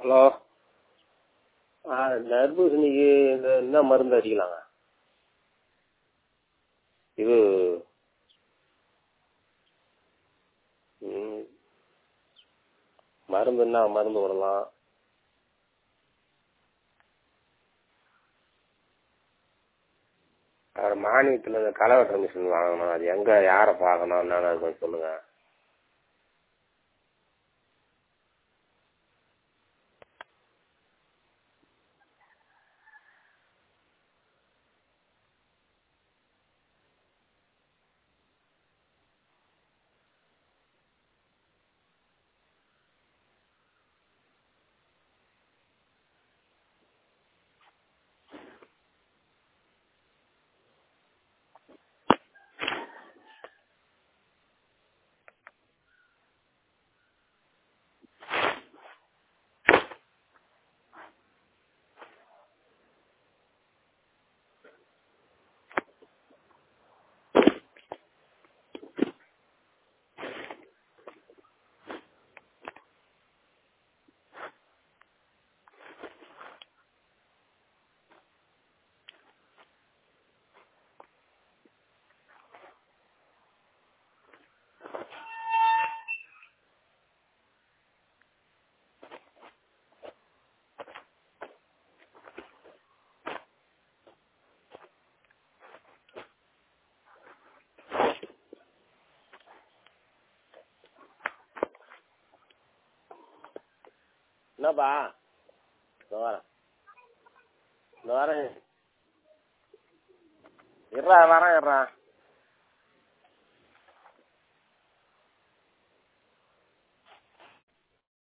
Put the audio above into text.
hello ஆ தர்பூசணிக்கு இந்த என்ன மருந்து அடிக்கலாங்க இது ம் மருந்து என்ன மருந்து விடலாம் அது மானியத்தில் இந்த களை வெட்டுற மிஷின் வாங்கணும் அது எங்கே யாரை பார்க்கணும் என்னன்னு அது கொஞ்சம் சொல்லுங்கள் என்னப்பா இந்த வரேன் இந்த வரேன் இருறா வரேன் இருறா